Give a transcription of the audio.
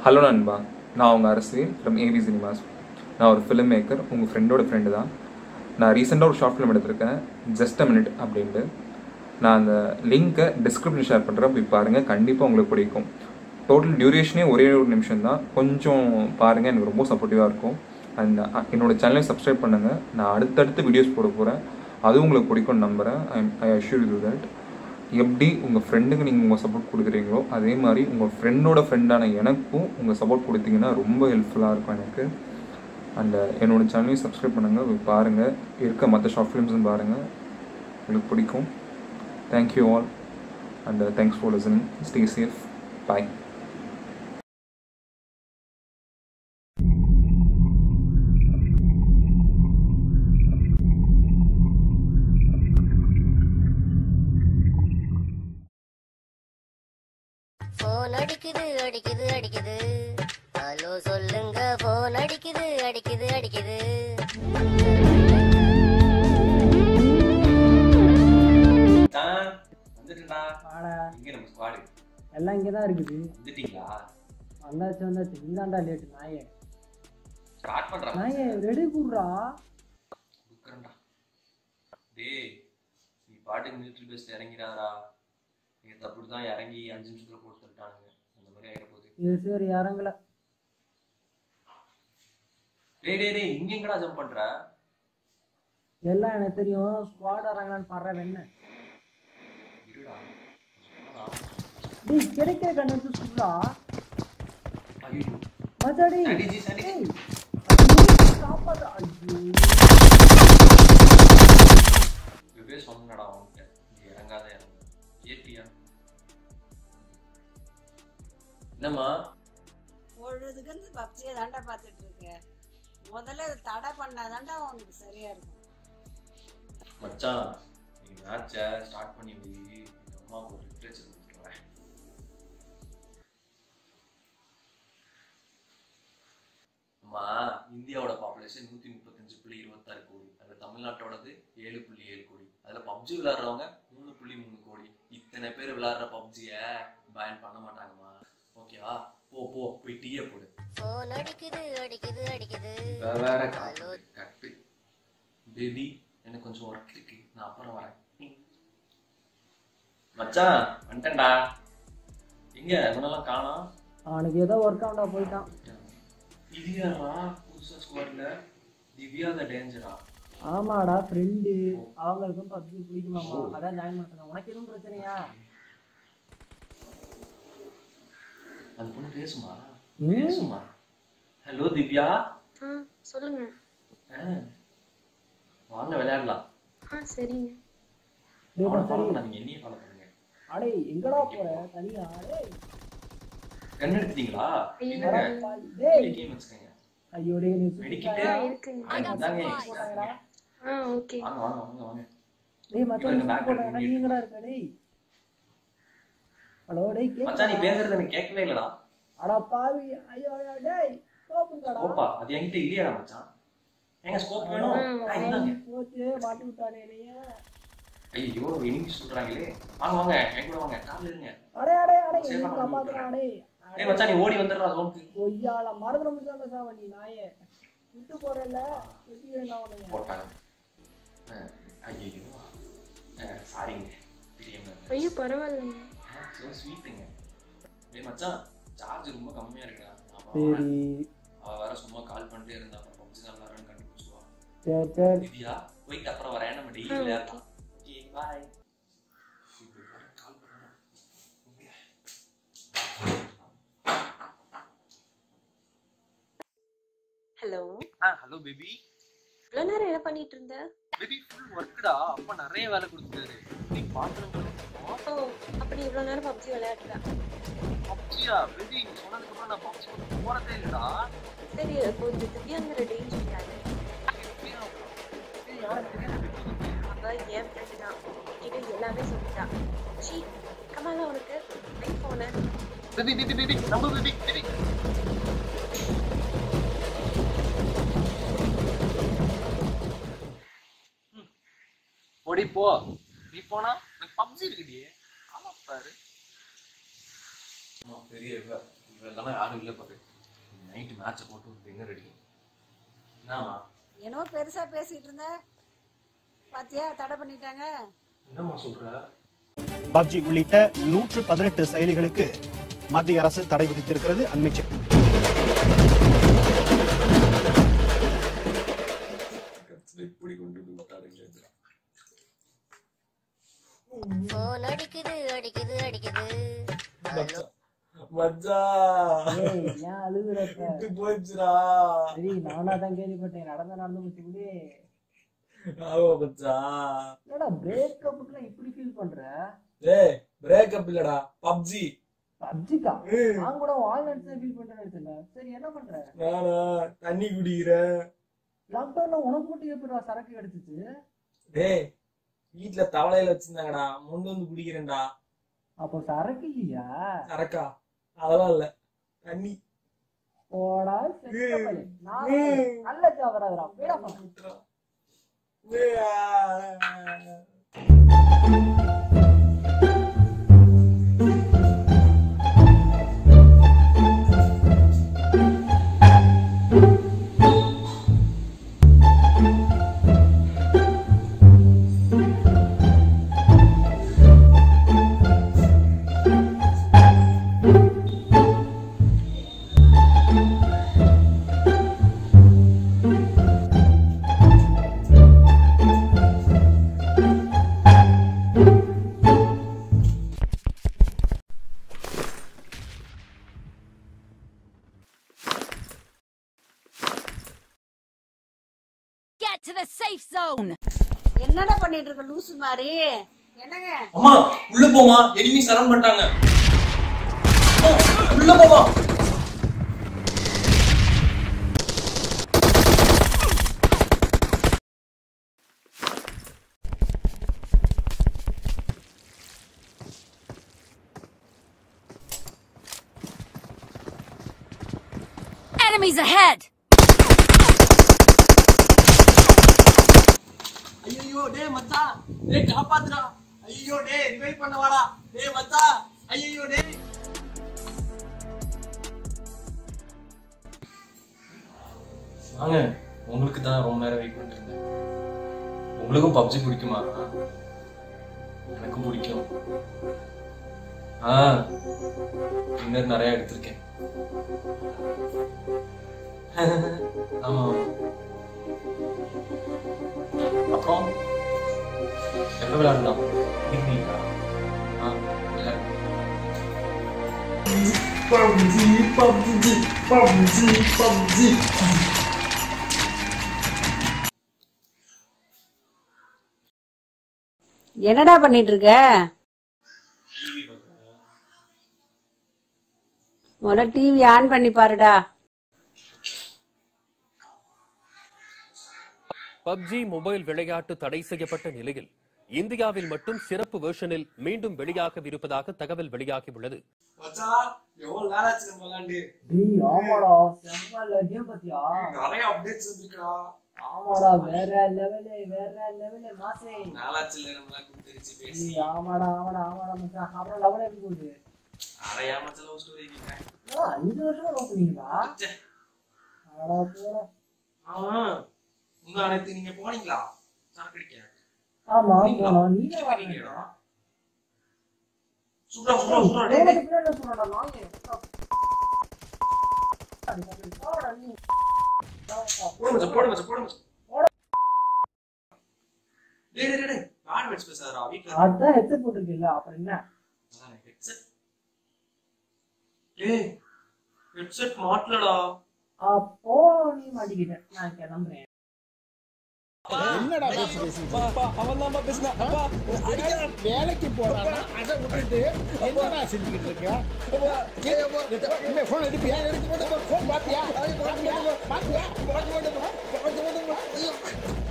Hello நண்பா நான் உங்கள் அரசியல் ஃப்ரம் ஏவி சினிமாஸ் நான் ஒரு ஃபிலிம் மேக்கர் உங்கள் ஃப்ரெண்டோட ஃப்ரெண்டு தான் நான் ரீசெண்டாக ஒரு ஷார்ட் ஃபிலிம் எடுத்திருக்கேன் ஜஸ்ட் அ மினிட் அப்படின்ட்டு நான் அந்த லிங்க்கை டிஸ்கிரிப்ஷன் ஷேர் பண்ணுறேன் போய் பாருங்கள் கண்டிப்பாக உங்களுக்கு பிடிக்கும் டோட்டல் டியூரேஷனே ஒரே ஒரு நிமிஷம் தான் கொஞ்சம் பாருங்கள் எனக்கு ரொம்ப சப்போர்ட்டிவாக இருக்கும் அண்ட் என்னோட சேனலை சப்ஸ்கிரைப் பண்ணுங்கள் நான் அடுத்தடுத்து வீடியோஸ் போட போகிறேன் அதுவும் உங்களுக்கு பிடிக்கும்னு நம்புகிறேன் I I assure you that எப்படி உங்கள் ஃப்ரெண்டுக்கு நீங்கள் உங்கள் சப்போர்ட் கொடுக்குறீங்களோ அதே மாதிரி உங்கள் ஃப்ரெண்டோட ஃப்ரெண்டான எனக்கும் உங்கள் சப்போர்ட் கொடுத்தீங்கன்னா ரொம்ப ஹெல்ப்ஃபுல்லாக இருக்கும் எனக்கு அண்ட் என்னோட சேனலையும் சப்ஸ்கிரைப் பண்ணுங்கள் போய் பாருங்கள் இருக்க மற்ற ஷார்ட் ஃபிலிம்ஸும் பாருங்கள் உங்களுக்கு பிடிக்கும் thank you all and thanks for listening stay safe bye phone அடிக்குது அடிக்குது அடிக்குது ஹலோ சொல்லுங்க போன் அடிக்குது அடிக்குது அடிக்குது தான் வந்துட்டுடா வாடா எங்க நம்ம ஸ்குவாடு எல்லாம் இங்கே தான் இருக்குது வந்துட்டீங்களா வந்தாச்சு வந்தாச்சு இந்தாண்டா லேட்டு நாயே ஸ்டார்ட் பண்றா நாயே ரெடி கூடுறா குக்கரண்டா டேய் நீ பாட்டுக்கு மிலிட்டரி பேஸ்ல இறங்கிறாரா நேற்று அப்படி தான் இறங்கி அஞ்சு நிமிஷத்துல போட்டு சொல்லிட்டானுங்க அந்த மாதிரி ஆயிட போகுது இது சரி இறங்கல டேய் டேய் டேய் இங்க எங்கடா ஜம்ப் பண்ற எல்லாம் எனக்கு தெரியும் ஸ்குவாட் இறங்கலான்னு பாடுற என்ன இருடா சொன்னடா. டேய் கிடைக்கிற கண்ணு வச்சு சுடுறா ஐயோ மச்சாடி சாண்டிஜி சாண்டிஜி டேய், ஐயோ, காப்பாத்து. ஐயோ இப்பவே சொன்னடா அவன்கிட்ட நீ இறங்காத இறங்க ஏட்டியா என்னம்மா பொழுதுக்கு பப்ஜியை தாண்டா பார்த்துட்டு இருக்கேன் முதல்ல இதை தடை பண்ணாதாண்டா உனக்கு சரியா இருக்கும் மச்சான் நீ மேட்சை ஸ்டார்ட் பண்ணி வை எங்க அம்மாவுக்கு ஒரு லிட்ரேச்சர் கொடுத்துட்டு வரேன் அம்மா இந்தியாவோட பாப்புலேஷன் நூத்தி முப்பத்தஞ்சு புள்ளி இருபத்தாறு கோடி அதுல தமிழ்நாட்டோடது ஏழு புள்ளி ஏழு கோடி அதுல பப்ஜி விளையாடுறவங்க மூணு புள்ளி மூணு கோடி இத்தனை பேர் விளையாடுற பப்ஜிய பேன் பண்ண மாட்டாங்கம்மா ஓகேவா போ போ போய் டீயை போடு போன் அடிக்குது அடிக்குது அடிக்குது வேற வேற காட்டு கட்டு பேபி எனக்கு கொஞ்சம் ஒர்க் இருக்கு நான் அப்புறம் வரேன் ம். மச்சான் வந்துட்டேன்டா எங்க இவனெல்லாம் காணோம் அவனுக்கு ஏதோ ஒர்க் அவுட்டா போயிட்டான் இது யாரா புதுசா ஸ்குவாட்ல திவ்யா த டேஞ்சரா ஆமாடா ஃப்ரெண்டு அவங்களுக்கும் பப்ஜி பிடிக்குமாமா அதான் ஜாயின் பண்ண உனக்கு எதுவும் பிரச்சனையா அந்த பொண்ணு பேசுமா ம். பேசுமா ஹலோ திவ்யா ஆ சொல்லுங்க ஆ. வாங்க விளையாடலாம் ஆ சரிங்க டேய் அவனை ஃபாலோ மச்சாடி, பண்ணாதீங்க என்னையும் ஃபாலோ பண்ணுங்க அடே எங்கடா போற தனியா டேய் கண் எடுத்தீங்களா ஐயோ, இல்லைங்க பாவி, டேய் கேம் வச்சுக்கோங்க ஐயோ டேய் நீ வெடிக்கிட்டு ஆ இருக்குங்க இந்தாங்க போட்டாங்கடா ஆ ஓகே வாங்க வாங்க வாங்க வாங்க டேய் மச்சான் இவனுக்கு நீ back போட்டாங்கடா இருக்கு. நீ எங்கடா இருக்க டேய் ஹலோ டேய் மச்சான் நீ கேக்குதா? பேசுறது எனக்கு கேட்கவே இல்லடா அட பாவி ஐயோ ஐயோ டேய் கோப்புங்கடா ஸ்கோப்பா அது என்கிட்ட இல்லையாடா மச்சான் ஏங்க ஸ்கோப் வேணும் ஆ, இந்தாங்க போச்சு மாட்டி விட்டானே நீ ஐயோ இனிமே சொல்றாங்களே வாங்க வாங்க என் கூட வாங்க கார்ல இருங்க அடே அடே அடே சரி, என்ன நான் காப்பாத்துறா அடே ஏய் மச்சான் நீ ஓடி வந்துடுறா ஜோனுக்கு கொய்யால மறந்துட முடியாம சாவ நீ நாயே விட்டு போறல வெட்டி வேணாம் உன்னைய போட்டாங்க ஐயோ சாரிங்க தெரியாம ஐயோ பரவாயில்லைங்க ஸோ ஸ்வீட்டுங்க ஏய் மச்சான் சார்ஜ் ரொம்ப கம்மியா இருக்குடா நான் அப்புறம் வரேன். சரி அவ வேற சும்மா கால் பண்ணிட்டே இருந்தா அப்புறம் பப்ஜி தான் விளாட்றேன்னு கண்டுபிடிச்சுவா சரி சரி திவ்யா போயிட்டு அப்புறம் வரேன் நம்ம டெய்லி ஆ, விளையாடலாம் ஓகே பாய் கால் பண்ணுறேன் ஹலோ ஆ ஹலோ பேபி இவ்வளோ நேரம் என்ன பண்ணிட்டு இருந்த பேபி ஃபுல் ஒர்க்குடா அப்பா நிறைய வேலை கொடுத்துட்டாரு நீ பாத்திரம் ஓ அப்படி இவ்வளோ நேரம் பப்ஜி விளையாடுறேன் பப்ஜியா பேபி நீ சொன்னதுக்கு அப்புறம் நான் பப்ஜி போறதே இல்லடா சரி கொஞ்சம் திவ்யாங்கிற டேஞ்ச் இருக்காது அவ என் ஃப்ரெண்டு தான் இது எல்லாமே சொல்லிட்டா சி கமாலா உனக்கு ஐஃபோனு பேபி பேபி பேபி நம்ம பேபி பேபி ஓடி போ நீ போனா எனக்கு பப்ஜி இருக்குடி ஆமா பாரு பெரிய இவ இதெல்லாம் யாரும் இல்லை பாரு நைட்டு மேட்சை போட்டு ஒரு டின்னர் அடிக்கும் என்னம்மா என்னவோ பெருசா பேசிட்டு இருந்த பாத்தியா தடை பண்ணிட்டாங்க என்னம்மா சொல்ற பப்ஜி உள்ளிட்ட நூற்று பதினெட்டு செயலிகளுக்கு மத்திய அரசு தடை விதித்திருக்கிறது அண்மை செய்தி. இப்படி கொண்டு போய் விட்டாருங்க போன் அடிக்குது அடிக்குது அடிக்குது ஹலோ மஜா ஏய் ஏன் அழுகுறப்ப விட்டு போயிடுச்சுடா சரி நானா தான் கேள்விப்பட்டேன் நடந்த நடந்து முச்சு விடு ஆமா மச்சா என்னடா பிரேக்கப்புக்குலாம் இப்படி ஃபீல் பண்ற டேய் பிரேக்கப் இல்லடா பப்ஜி பப்ஜிக்கா நான் கூட வால்நட்ஸ் ஃபீல் பண்றேன்னு எடுத்தேன் சரி என்ன பண்ற நானா தண்ணி குடிக்கிறேன் லாக்டவுன்ல உனக்கு மட்டும் எப்படிடா சரக்கு கிடைச்சிச்சு டேய் வீட்ல தவளையில வச்சிருந்தாங்கடா முண்டு வந்து குடிக்கிறேன்டா அப்போ சரக்கு இல்லையா சரக்கா அதெல்லாம் இல்ல தண்ணி போடா செத்த பையன். நான் ம். நல்ல ஜாவராதுடா போடா போடா. Get to the safe zone. என்னடா பண்ணிட்டு இருக்க லூசு மாதிரி என்னங்க அம்மா உள்ள போமா எனிமி சரண் பண்ணிட்டாங்க அம்மா, உள்ள போமா Enemies ahead. ஐயோ டேய் மச்சான் டேய் காப்பாத்துடா ஐயோ டேய் ரிவைவ் பண்ண வாடா டேய் மச்சான் ஐயோ டேய் வாங்க உங்களுக்கு தான் ரொம்ப நேரம் வெயிட் பண்ணிட்டு இருந்தேன் உங்களுக்கும் பப்ஜி பிடிக்குமா எனக்கும் பிடிக்கும் ஆ டின்னர் நிறைய எடுத்திருக்கேன் ஆமா அப்புறம் எப்போ விளையாடலாம் ஈவினிங்கா ஆ விளையாடு பப்ஜி பப்ஜி பப்ஜி பப்ஜி என்னடா பண்ணிட்டு இருக்க முதல்ல டிவி ஆன் பண்ணி பாருடா பப்ஜி மொபைல் விளையாட்டு தடை செய்யப்பட்ட நிலையில் இந்தியாவில் மட்டும் சிறப்பு வெர்ஷனில் மீண்டும் வெளியாகவிருப்பதாக தகவல் வெளியாகியுள்ளது மச்சான் எவ்வளவு நேரம் ஆச்சு நம்ம விளையாண்டு டேய் ஆமாடா செம்ம கேம் பாத்தியா நிறைய அப்டேட்ஸ் வந்துருக்குடா ஆமாடா வேற லெவலு வேற லெவலு மாசே நாளாச்சு இல்ல நம்ம கொடுத்துருச்சு பேசி டேய் ஆமாடா ஆமாடா ஆமாடா மச்சான் அப்புறம் லெவல் எப்படி போகுது நிறைய மச்சல லவ் ஸ்டோரி கேட்கிறேன் ஆ, அஞ்சு வருஷமா லவ் பண்ணீங்களா அடா போடா ஆமா உங்க அனைத்து நீங்க போனீங்களா சாப்பிடுக்க ஆமா போனீங்களா? போனோம் நீங்க எங்க வரீங்க நீங்க? சுடுறா சுடுறா சுடுறா டேய், டேய். பின்னாடி சொல்றா நாயே போடா நீ போடு மச்சான் போடு மச்சான் போடு மச்சான் டேய் டேய் டேய், டேய் கார்டு வச்சு பேசாதடா வீட்ல அதான் ஹெட்செட் போட்டிருக்கீல்ல அப்புறம் என்ன ஹெட்செட் டேய் ஹெட்செட் மாட்டலடா அப்போ நீ மாட்டிக்கிட்டேன் நான் கிளம்புறேன் என்னடா பேச்சு பேசிட்டு அவன் தான் பேசினா அப்பா அடிக்கிற வேலைக்கு போறானா அதை விட்டுட்டு என்னடா செஞ்சுக்கிட்டு இருக்க போன் எடுப்பியா எடுத்து போட்டு போன் பாத்தியா பாத்தியா பாத்தியா